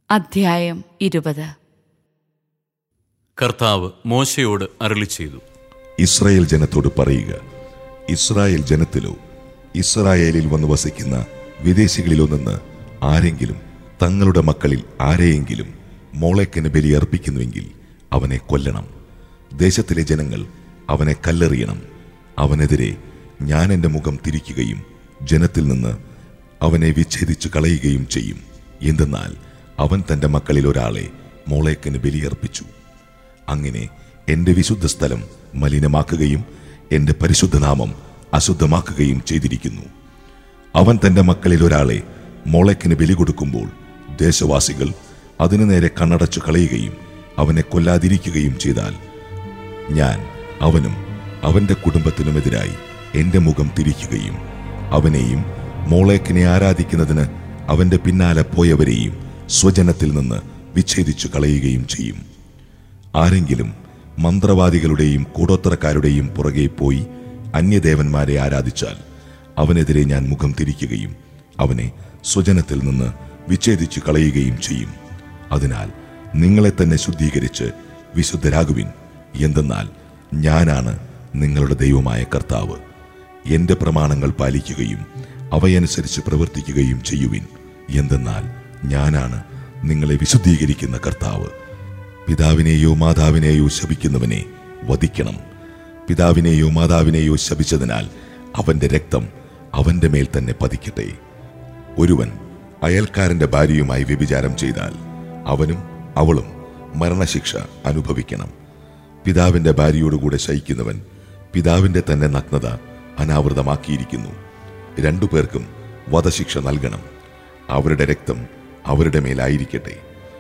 അധ്യായം ഇരുപത് കർത്താവ് മോശയോട് അരുളി ചെയ്തു ഇസ്രായേൽ ജനത്തോട് പറയുക ഇസ്രായേൽ ജനത്തിലോ ഇസ്രായേലിൽ വന്ന് വസിക്കുന്ന വിദേശികളിലോ നിന്ന് ആരെങ്കിലും തങ്ങളുടെ മക്കളിൽ ആരെയെങ്കിലും മോളേക്കിന് ബലിയർപ്പിക്കുന്നുവെങ്കിൽ അവനെ കൊല്ലണം ദേശത്തിലെ ജനങ്ങൾ അവനെ കല്ലെറിയണം അവനെതിരെ ഞാൻ എൻ്റെ മുഖം തിരിക്കുകയും ജനത്തിൽ നിന്ന് അവനെ വിച്ഛേദിച്ചു കളയുകയും ചെയ്യും എന്തെന്നാൽ അവൻ തൻ്റെ മക്കളിൽ ഒരാളെ മോളേക്കിന് ബലിയർപ്പിച്ചു അങ്ങനെ എന്റെ വിശുദ്ധ സ്ഥലം മലിനമാക്കുകയും എന്റെ പരിശുദ്ധനാമം അശുദ്ധമാക്കുകയും ചെയ്തിരിക്കുന്നു അവൻ തന്റെ മക്കളിൽ ഒരാളെ മോളയ്ക്കിന് ബലി കൊടുക്കുമ്പോൾ ദേശവാസികൾ അതിനു നേരെ കണ്ണടച്ചു കളയുകയും അവനെ കൊല്ലാതിരിക്കുകയും ചെയ്താൽ ഞാൻ അവനും അവന്റെ കുടുംബത്തിനുമെതിരായി എന്റെ മുഖം തിരിക്കുകയും അവനെയും മോളേക്കിനെ ആരാധിക്കുന്നതിന് അവന്റെ പിന്നാലെ പോയവരെയും സ്വജനത്തിൽ നിന്ന് വിച്ഛേദിച്ചു കളയുകയും ചെയ്യും ആരെങ്കിലും മന്ത്രവാദികളുടെയും കൂടോത്തരക്കാരുടെയും പുറകെ പോയി അന്യദേവന്മാരെ ആരാധിച്ചാൽ അവനെതിരെ ഞാൻ മുഖം തിരിക്കുകയും അവനെ സ്വജനത്തിൽ നിന്ന് വിച്ഛേദിച്ചു കളയുകയും ചെയ്യും അതിനാൽ നിങ്ങളെ തന്നെ ശുദ്ധീകരിച്ച് വിശുദ്ധരാകുവിൻ എന്തെന്നാൽ ഞാനാണ് നിങ്ങളുടെ ദൈവമായ കർത്താവ് എന്റെ പ്രമാണങ്ങൾ പാലിക്കുകയും അവയനുസരിച്ച് പ്രവർത്തിക്കുകയും ചെയ്യുവിൻ എന്തെന്നാൽ ഞാനാണ് നിങ്ങളെ വിശുദ്ധീകരിക്കുന്ന കർത്താവ് പിതാവിനെയോ മാതാവിനെയോ ശപിക്കുന്നവനെ വധിക്കണം പിതാവിനെയോ മാതാവിനെയോ ശപിച്ചതിനാൽ അവന്റെ രക്തം അവന്റെ മേൽ തന്നെ പതിക്കട്ടെ ഒരുവൻ അയൽക്കാരന്റെ ഭാര്യയുമായി വ്യഭിചാരം ചെയ്താൽ അവനും അവളും മരണശിക്ഷ അനുഭവിക്കണം പിതാവിന്റെ ഭാര്യയോടുകൂടെ ശയിക്കുന്നവൻ പിതാവിന്റെ തന്നെ നഗ്നത അനാവൃതമാക്കിയിരിക്കുന്നു രണ്ടു പേർക്കും വധശിക്ഷ നൽകണം അവരുടെ രക്തം അവരുടെ മേലായിരിക്കട്ടെ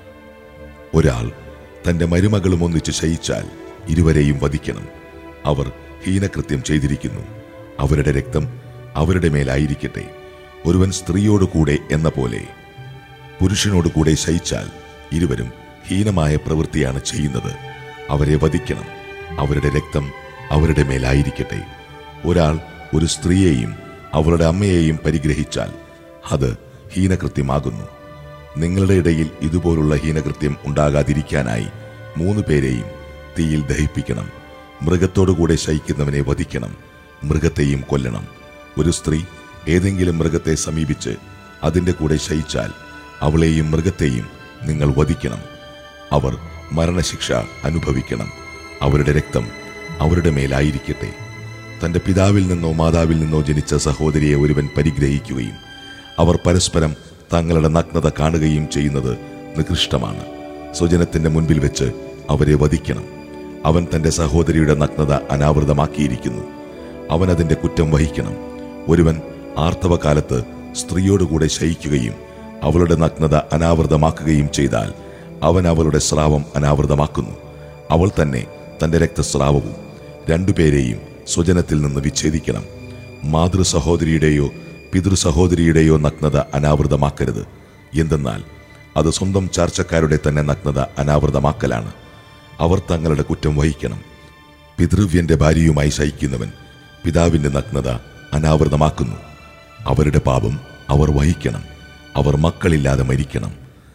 ഒരാൾ തന്റെ മരുമകളും ഒന്നിച്ച് ശയിച്ചാൽ ഇരുവരെയും വധിക്കണം അവർ ഹീനകൃത്യം ചെയ്തിരിക്കുന്നു അവരുടെ രക്തം അവരുടെ മേലായിരിക്കട്ടെ ഒരുവൻ സ്ത്രീയോട് കൂടെ എന്ന പോലെ പുരുഷനോട് കൂടെ ശയിച്ചാൽ ഇരുവരും ഹീനമായ പ്രവൃത്തിയാണ് ചെയ്യുന്നത് അവരെ വധിക്കണം അവരുടെ രക്തം അവരുടെ മേലായിരിക്കട്ടെ ഒരാൾ ഒരു സ്ത്രീയെയും അവളുടെ അമ്മയെയും പരിഗ്രഹിച്ചാൽ അത് ഹീനകൃത്യമാകുന്നു നിങ്ങളുടെ ഇടയിൽ ഇതുപോലുള്ള ഹീനകൃത്യം ഉണ്ടാകാതിരിക്കാനായി മൂന്ന് പേരെയും തീയിൽ ദഹിപ്പിക്കണം മൃഗത്തോടുകൂടെ ശയിക്കുന്നവനെ വധിക്കണം മൃഗത്തെയും കൊല്ലണം ഒരു സ്ത്രീ ഏതെങ്കിലും മൃഗത്തെ സമീപിച്ച് അതിന്റെ കൂടെ ശയിച്ചാൽ അവളെയും മൃഗത്തെയും നിങ്ങൾ വധിക്കണം അവർ മരണശിക്ഷ അനുഭവിക്കണം അവരുടെ രക്തം അവരുടെ മേലായിരിക്കട്ടെ തന്റെ പിതാവിൽ നിന്നോ മാതാവിൽ നിന്നോ ജനിച്ച സഹോദരിയെ ഒരുവൻ പരിഗ്രഹിക്കുകയും അവർ പരസ്പരം തങ്ങളുടെ നഗ്നത കാണുകയും ചെയ്യുന്നത് നികൃഷ്ടമാണ് സ്വജനത്തിന്റെ മുൻപിൽ വെച്ച് അവരെ വധിക്കണം അവൻ തന്റെ സഹോദരിയുടെ നഗ്നത അനാവൃതമാക്കിയിരിക്കുന്നു അവൻ അതിന്റെ കുറ്റം വഹിക്കണം ഒരുവൻ ആർത്തവകാലത്ത് സ്ത്രീയോടുകൂടെ ശയിക്കുകയും അവളുടെ നഗ്നത അനാവൃതമാക്കുകയും ചെയ്താൽ അവൻ അവളുടെ സ്രാവം അനാവൃതമാക്കുന്നു അവൾ തന്നെ തന്റെ രക്തസ്രാവവും രണ്ടുപേരെയും സ്വജനത്തിൽ നിന്ന് വിച്ഛേദിക്കണം മാതൃ സഹോദരിയുടെയോ പിതൃ സഹോദരിയുടെയോ നഗ്നത അനാവൃതമാക്കരുത് എന്തെന്നാൽ അത് സ്വന്തം ചാർച്ചക്കാരുടെ തന്നെ നഗ്നത അനാവൃതമാക്കലാണ് അവർ തങ്ങളുടെ കുറ്റം വഹിക്കണം പിതൃവ്യന്റെ ഭാര്യയുമായി ശയിക്കുന്നവൻ പിതാവിന്റെ നഗ്നത അനാവൃതമാക്കുന്നു അവരുടെ പാപം അവർ വഹിക്കണം അവർ മക്കളില്ലാതെ മരിക്കണം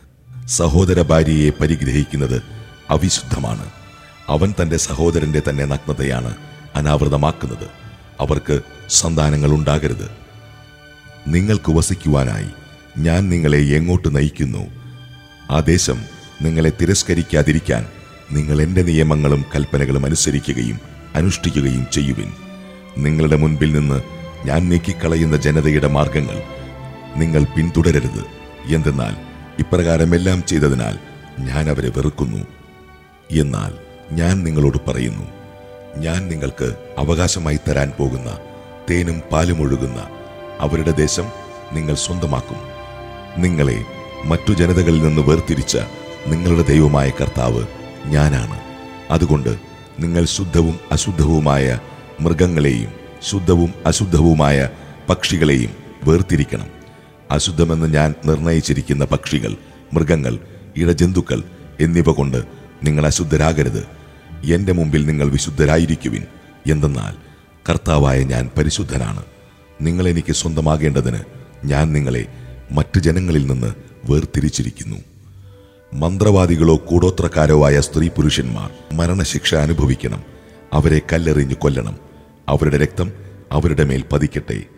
സഹോദര ഭാര്യയെ പരിഗ്രഹിക്കുന്നത് അവിശുദ്ധമാണ് അവൻ തന്റെ സഹോദരന്റെ തന്നെ നഗ്നതയാണ് അനാവൃതമാക്കുന്നത് അവർക്ക് സന്താനങ്ങൾ ഉണ്ടാകരുത് നിങ്ങൾക്ക് വസിക്കുവാനായി ഞാൻ നിങ്ങളെ എങ്ങോട്ട് നയിക്കുന്നു ആ ദേശം നിങ്ങളെ തിരസ്കരിക്കാതിരിക്കാൻ നിങ്ങൾ എൻ്റെ നിയമങ്ങളും കൽപ്പനകളും അനുസരിക്കുകയും അനുഷ്ഠിക്കുകയും ചെയ്യുവിൻ നിങ്ങളുടെ മുൻപിൽ നിന്ന് ഞാൻ നീക്കിക്കളയുന്ന ജനതയുടെ മാർഗങ്ങൾ നിങ്ങൾ പിന്തുടരരുത് എന്തെന്നാൽ ഇപ്രകാരമെല്ലാം ചെയ്തതിനാൽ ഞാൻ അവരെ വെറുക്കുന്നു എന്നാൽ ഞാൻ നിങ്ങളോട് പറയുന്നു ഞാൻ നിങ്ങൾക്ക് അവകാശമായി തരാൻ പോകുന്ന തേനും പാലും ഒഴുകുന്ന അവരുടെ ദേശം നിങ്ങൾ സ്വന്തമാക്കും നിങ്ങളെ മറ്റു ജനതകളിൽ നിന്ന് വേർതിരിച്ച നിങ്ങളുടെ ദൈവമായ കർത്താവ് ഞാനാണ് അതുകൊണ്ട് നിങ്ങൾ ശുദ്ധവും അശുദ്ധവുമായ മൃഗങ്ങളെയും ശുദ്ധവും അശുദ്ധവുമായ പക്ഷികളെയും വേർതിരിക്കണം അശുദ്ധമെന്ന് ഞാൻ നിർണയിച്ചിരിക്കുന്ന പക്ഷികൾ മൃഗങ്ങൾ ഇഴജന്തുക്കൾ എന്നിവ കൊണ്ട് നിങ്ങൾ അശുദ്ധരാകരുത് എന്റെ മുമ്പിൽ നിങ്ങൾ വിശുദ്ധരായിരിക്കുവിൻ എന്തെന്നാൽ കർത്താവായ ഞാൻ പരിശുദ്ധനാണ് നിങ്ങൾ എനിക്ക് സ്വന്തമാകേണ്ടതിന് ഞാൻ നിങ്ങളെ മറ്റു ജനങ്ങളിൽ നിന്ന് വേർതിരിച്ചിരിക്കുന്നു മന്ത്രവാദികളോ കൂടോത്രക്കാരോ ആയ സ്ത്രീ പുരുഷന്മാർ മരണശിക്ഷ അനുഭവിക്കണം അവരെ കല്ലെറിഞ്ഞു കൊല്ലണം അവരുടെ രക്തം അവരുടെ മേൽ പതിക്കട്ടെ